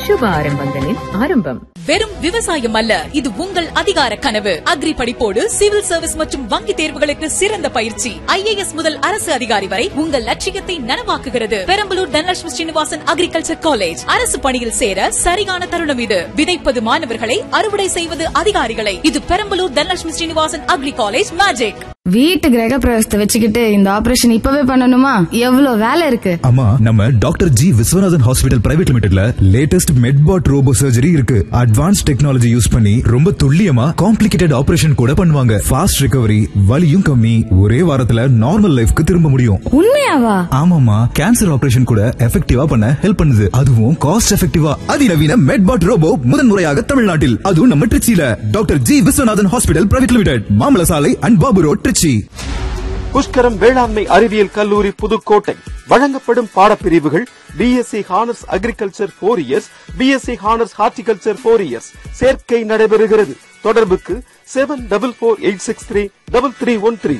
சுப ஆரம்பங்களின் ஆரம்பம் வெறும் விவசாயம் அல்ல இது உங்கள் அதிகார கனவு அக்ரி படிப்போடு சிவில் சர்வீஸ் மற்றும் வங்கி தேர்வுகளுக்கு சிறந்த பயிற்சி ஐஏஎஸ் முதல் அரசு அதிகாரி வரை உங்கள் லட்சியத்தை நனவாக்குகிறது பெரம்பலூர் தனலட்சுமி ஸ்ரீனிவாசன் அக்ரிகல்ச்சர் காலேஜ் அரசு பணியில் சேர சரியான தருணம் இது விதைப்பது மாணவர்களை அறுவடை செய்வது அதிகாரிகளை இது Perambalur Dhanalakshmi Srinivasan agri college magic வீட்டு கிரக பிரவேசத்தை வச்சுக்கிட்டு இந்த ஆபரேஷன் இப்பவே பண்ணணுமா எவ்வளவு வேலை இருக்கு ஆமா நம்ம doctor G Viswanathan hospital private லிமிடெட்ல லேட்டஸ்ட் மெட்பாட் ரோபோ சர்ஜரி இருக்கு அட்வான்ஸ் டெக்னாலஜி யூஸ் பண்ணி ரொம்ப துல்லியமா காம்ப்ளிகேட்டட் ஆபரேஷன் கூட பண்ணுவாங்க ஃபாஸ்ட் ரிகவரி வலியும் கம்மி ஒரே வாரத்துல நார்மல் லைஃப்க்கு திரும்ப முடியும் உண்மையாவா ஆமாமா கேன்சர் ஆபரேஷன் கூட எஃபெக்டிவா பண்ண ஹெல்ப் பண்ணுது அதுவும் காஸ்ட் எஃபெக்டிவா அதிநவீன மெட்பாட் ரோபோ முதன்முறையாக தமிழ்நாட்டில் அதுவும் நம்ம திருச்சியில doctor G Viswanathan hospital private limited மாமல சாலை அண்ட் பாபு ரோட் திருச்சி புஷ்கரம் வேளாண்மை அறிவியல் கல்லூரி புதுக்கோட்டை வழங்கப்படும் பாடப்பிரிவுகள் BSc honours agriculture four years BSc honours horticulture four years சேர்க்கை நடைபெறுகிறது தொடர்புக்கு seven double four eight six three double three one three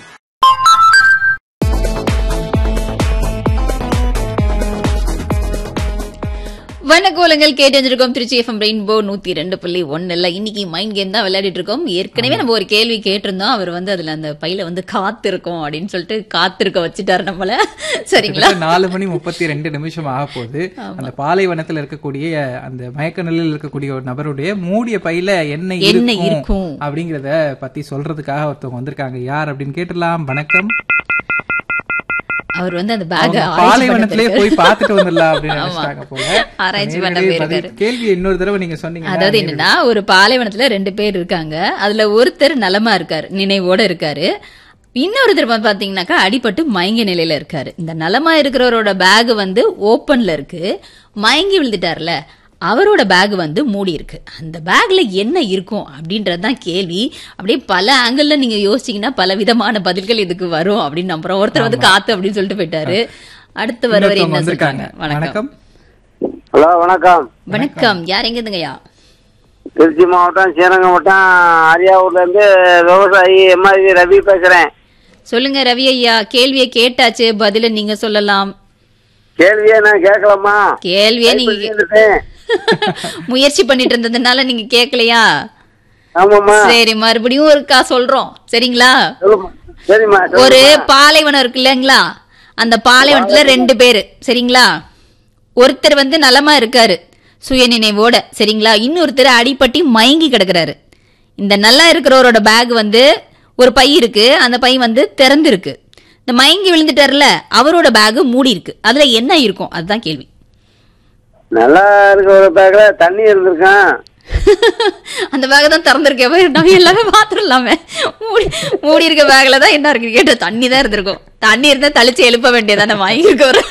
வணக்கோலங்கள் கேட்டு திருச்சி எஃப்எம் ரெயின்போ நூத்தி ரெண்டு புள்ளி ஒன்னுல இன்னைக்கு மைண்ட் கேம் தான் விளையாடிட்டு இருக்கோம் ஏற்கனவே நம்ம ஒரு கேள்வி கேட்டிருந்தோம் அவர் வந்து அதுல அந்த பையில வந்து காத்திருக்கோம் அப்படின்னு சொல்லிட்டு காத்திருக்க வச்சுட்டாரு நம்மள சரிங்களா கிட்டத்தட்ட நாலு மணி முப்பத்தி ரெண்டு நிமிஷம் ஆக போகுது அந்த பாலைவனத்துல இருக்கக்கூடிய அந்த மயக்க நிலையில் இருக்கக்கூடிய ஒரு நபருடைய மூடிய பையில என்ன என்ன இருக்கும் இருக்கும்? அப்படிங்கறத பத்தி சொல்றதுக்காக ஒருத்தவங்க வந்திருக்காங்க யார் அப்படின்னு கேட்டுடலாம் வணக்கம் அவர் வந்து அந்த பேக் அவங்க பாலைவனத்திலே போய் பார்த்துட்டு வந்துடலாம் அப்படின்னு நினைச்சிட்டாங்க போல ஆராய்ச்சி பண்ண நேரடியாக போயிருக்காரு பதில் கேள்வி இன்னொரு தடவை நீங்க சொன்னீங்க அதாவது என்னன்னா ஒரு பாலைவனத்துல ரெண்டு பேர் இருக்காங்க அதுல ஒருத்தர் நலமா இருக்காரு நினைவோட இருக்காரு இன்னொருத்தர் வந்து பாத்தீங்கன்னாக்கா அடிபட்டு மயங்கிய நிலையில இருக்காரு இந்த நலமா இருக்கிறவரோட பேக் வந்து ஓப்பன்ல இருக்கு மயங்கி விழுந்துட்டார்ல அவரோட பேக் வந்து மூடி இருக்கு அந்த பேக்ல என்ன இருக்கும் அப்படின்றதுதான் கேள்வி அப்படியே பல ஆங்கிள் நீங்க யோசிச்சீங்கன்னா பல விதமான பதில்கள் இதுக்கு வரும் அப்படின்னு நம்புறோம் ஒருத்தர் வந்து காத்து அப்படின்னு சொல்லிட்டு போயிட்டாரு அடுத்து வருவர் இன்னொருத்தவங்க என்ன வந்திருக்காங்க சொல்றாங்க வணக்கம் வணக்கம் ஹலோ வணக்கம் வணக்கம் யார் எங்க இருந்துங்கய்யா திருச்சி மாவட்டம் ஸ்ரீரங்கம் வட்டம் அரியாவூர்ல இருந்து விவசாயி எம்ஆர்வி ரவி பேசுறேன் சொல்லுங்க ரவி ஐயா கேள்வியை கேட்டாச்சு பதில நீங்க சொல்லலாம் கேள்வியே நான் கேட்கலாமா கேள்வியே நீங்க கே- இருந்துட்டேன். முயற்சி பண்ணிட்டு இருந்ததுனால நீங்க கேட்கலையா ஆமாம்மா சரி மறுபடியும் ஒருக்கா சொல்றோம் சரிங்களா சொல்லுமா சரிம்மா ஒரு சொல்லுமா. பாலைவனம் இருக்கு இல்லைங்களா அந்த பாலைவனத்துல ரெண்டு பேரு சரிங்களா ஒருத்தர் வந்து நலமா இருக்காரு சுயநினைவோட சரிங்களா இன்னொருத்தர் அடிபட்டி மயங்கி கிடக்குறாரு இந்த நல்லா இருக்கிறவரோட பேக் வந்து ஒரு பை இருக்கு அந்த பை வந்து திறந்திருக்கு இந்த மயங்கி விழுந்துட்டார்ல அவரோட பேக் மூடி இருக்கு அதுல என்ன இருக்கும் அதுதான் கேள்வி நல்லா இருக்க ஒரு பேக்ல தண்ணி இருந்திருக்கான் அந்த பேக் தான் திறந்திருக்கேன் நம்ம எல்லாமே பாத்துடலாமே மூடி மூடி இருக்க பேக்ல தான் என்ன இருக்கு கேட்ட தண்ணி தான் இருந்திருக்கும் தண்ணி இருந்தா தளிச்சு எழுப்ப வேண்டியதானே வாங்கிக்க வர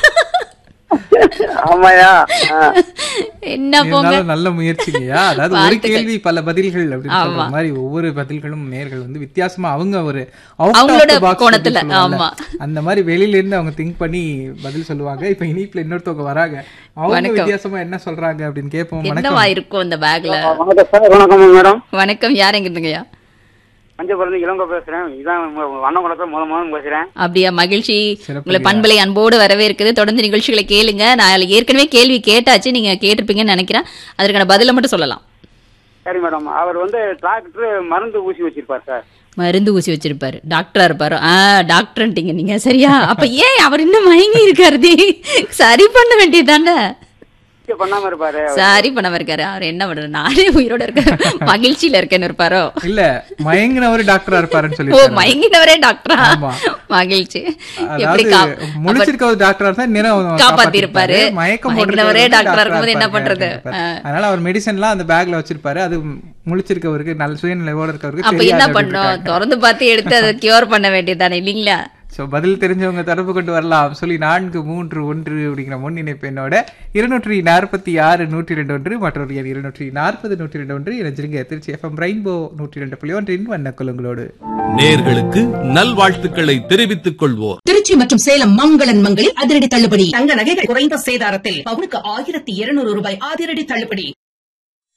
ஆமாயா ஆ. என்ன போங்க இருந்தாலும் நல்ல முயற்சிங்கய்யா அதாவது ஒரு வாழ்த்துக்கள். கேள்வி பல பதில்கள் அப்படின்னு சொல்ற ஆமா. மாதிரி ஒவ்வொரு பதில்களும் நேர்கள் வந்து வித்தியாசமா அவங்க ஒரு out of அவங்களோட the box கோணத்துல, அப்படின்னு சொல்லுவாங்கல்ல. ஆமா. அந்த மாதிரி வெளியில இருந்து அவங்க திங்க் பண்ணி பதில் சொல்லுவாங்க இப்ப இனிப்புல இன்னொருத்தவங்க வராங்க அவங்க வணக்கம். வித்தியாசமா என்ன சொல்றாங்க அப்படின்னு கேட்போம் என்னவா வணக்கம் இருக்கும் அந்த பேக்ல வணக்கம் சார் வணக்கம் மேடம் வணக்கம் யார் எங்க இருந்துங்கய்யா பஞ்சபுரம் இளங்கோ பேசுறேன் இதான் வண்ணகுளத்தில் முத முதல் பேசுறேன் அப்படியா மகிழ்ச்சி சிறப்பு உங்களை பண்பலை அன்போடு வரவேற்குது தொடர்ந்து நிகழ்ச்சிகளை கேளுங்க நான் ஏற்கனவே கேள்வி கேட்டாச்சு நீங்க கேட்டிருப்பீங்கன்னு நினைக்கிறேன் அதற்கான பதில மட்டும் சொல்லலாம் சரி மேடம் அவர் வந்து டிராக்டர் மருந்து ஊசி வச்சிருப்பார் சார் மருந்து ஊசி வச்சிருப்பாரு டாக்டரா இருப்பாரு ஆ டாக்டர்ன்ட்டீங்க நீங்க சரியா அப்ப ஏன் அவர் இன்னும் மயங்கி இருக்காரு சரி பண்ண வேண்டியதுதானே சிகிச்சை பண்ணாம இருப்பாரு சரி பண்ணாம இருக்காரு அவர் என்ன பண்றாரு நானே உயிரோட இருக்க மகிழ்ச்சியில இருக்கேன்னு இருப்பாரோ இல்ல மயங்கினவரு டாக்டரா இருப்பாருன்னு ஓ சொல்லி மயங்கினவரே டாக்டரா ஆமா. மகிழ்ச்சி எப்படி அதாவது கா- அப்ப முழிச்சிருக்க ஒரு டாக்டரா இருந்தா நிறம் காப்பாத்திருப்பாரு. மயக்கம் மயங்கினவரே போடுறவரு டாக்டரா டாக்டரா இருக்கும்போது என்ன இருப்பாரு பண்றது? அப்படின்னு இருப்பாரு. அதனால அவர் மெடிசன்லாம் அந்த பேக்ல வச்சிருப்பாரு அது முழிச்சிருக்கவருக்கு நல்ல சுயநிலையோட இருக்கவருக்கு அப்ப என்ன பண்ணோம் திறந்து பார்த்து எடுத்து அதை கியூர் பண்ண வேண்டியதானே இல்லீங்களா சோ பதில் தெரிஞ்சவங்க தொடர்பு கொண்டு வரலாம் சொல்லி நான்கு மூன்று ஒன்று அப்படிங்கிற முன்னிணைப்பு என்னோட இருநூற்றி நாற்பத்தி ஆறு நூற்றி ரெண்டு ஒன்று மற்றொரு எண் இருநூற்றி நாற்பது நூற்றி ரெண்டு ஒன்று இணைஞ்சிருங்க திருச்சி எஃப்எம் ரெயின்போ நூற்றி ரெண்டு புள்ளி ஒன்றின் வண்ணக்குழுங்களோடு நேர்களுக்கு நல்வாழ்த்துக்களை தெரிவித்துக் கொள்வோர் திருச்சி மற்றும் சேலம் மங்களன் மங்களில் அதிரடி தள்ளுபடி தங்க நகைகள் குறைந்த சேதாரத்தில் பவுனுக்கு ஆயிரத்தி இருநூறு ரூபாய் அதிரடி தள்ளுபடி